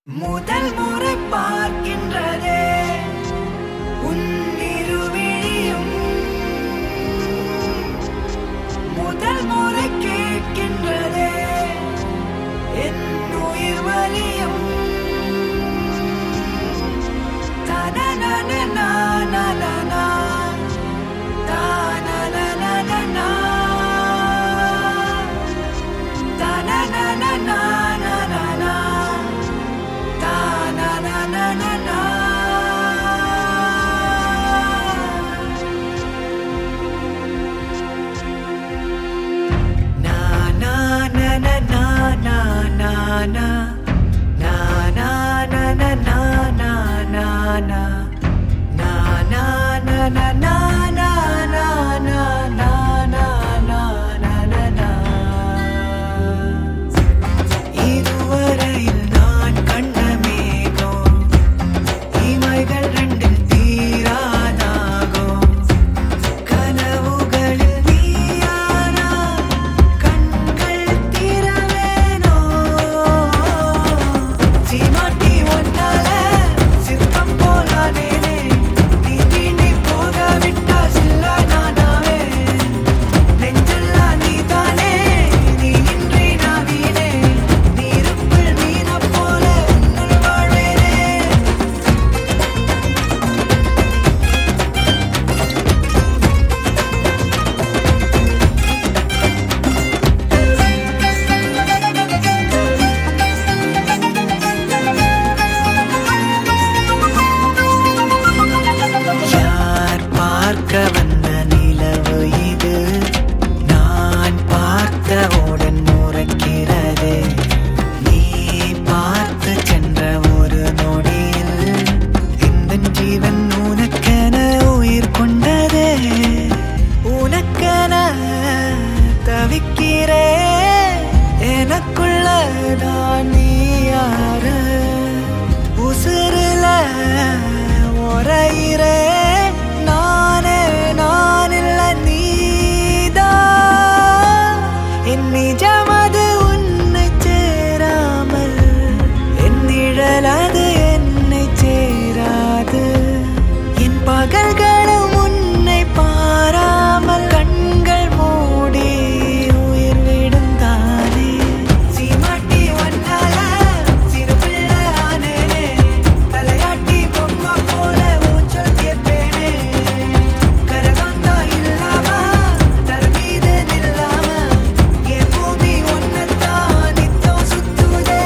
முதல் முறை பார்க்கின்றதே உன்னிருவிழியும் முதல் முறை கேட்கின்றதே என் உயிர் வலியும் தனனனனா, நனனா, தானனனனனா, தனனனனா, நனனா. Ta-na-na-na-na-na. Na-na-na-na-na-na-na. Na-na-na-na-na-na-na-na. Na-na-na-na-na-na-na-na-na-na-na. இதுவரையில் நான் கண்ட மேகம் இமைகள் ரெண்டில் தீராதாகும் கனவுகளில் நீயானா கண்கள் திறவேனோ சீமாட்டி ஒன்னால சிற்பம் போலானேனே நீ தீண்டி போக விட்டா சில்ல நானாவே நெஞ்செல்லாம் நீதானே நீ இன்றி நான் வீணே நீருக்குள் மீனப் போல உன்னுள் வாழ்வேனே யார் பார்க்க வந்த நிலவு இது நான் பார்த்தவுடன் முறைக்கிறது நீ பார்த்து சென்ற ஒரு நொடியில் இந்த ஜீவன் உனக்கென உயிர் கொண்டதே உனக்கென தவிக்கிறே எனக்குள்ளதான் நீ யாரு உசுருல உரையிறே நானே நான் இல்ல நீதான் என் நிஜமது உன்னை சேராமல் என் நிழல் அது என்னை சேராது என் பகல்களும் உன்னை பாராமல் கண்கள் மூடி உயிர் விடும் தானே சீமாட்டி ஒன்னால சிறு பிள்ளை ஆனேனே தலையாட்டி பொம்மை போல ஊஞ்சல் கேட்பேனே கரகாந்தா இல்லாம தரமீது நில்லாம என் பூமி ஒன்னத்தான் நித்தம் சுத்துதே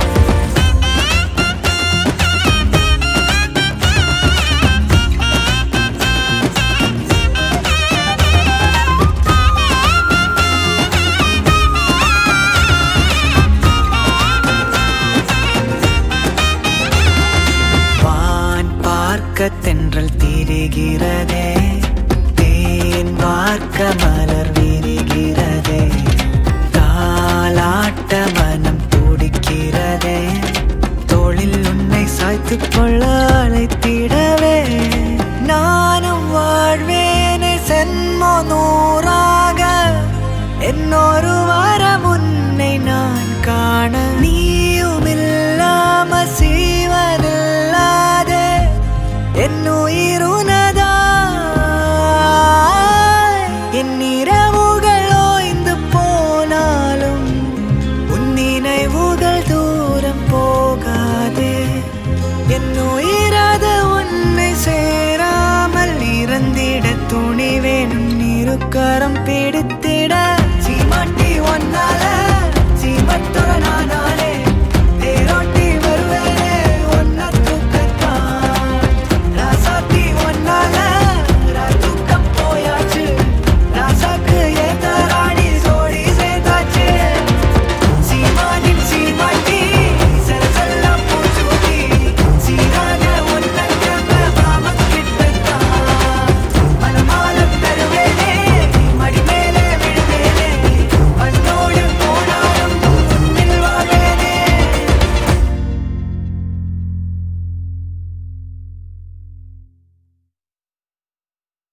வான் பார்க்க தென்றல் திரிகிறதே தேன் பார்க்க மலர் விரிகிறதே தாலாட்ட மனம் துடிக்கிறதே தோளில் உன்னை சாய்த்துக் கொள்ள அழைத்திடவே நானும் வாழ்வேனே சென்மோ நூறாக என்னொரு வாரம் உன்னை நான் காண நீயும் இல்லாம சீவனில்லாதே என் உயிர் உனதாய் என் இரவுகள் ஓய்ந்து போனாலும் உன் நினைவுகள் தூரம் போகாதே என் உயிராத உன்னை சேராமல் இறந்திட துணி வேணும் இருக்கரம் பிடித்து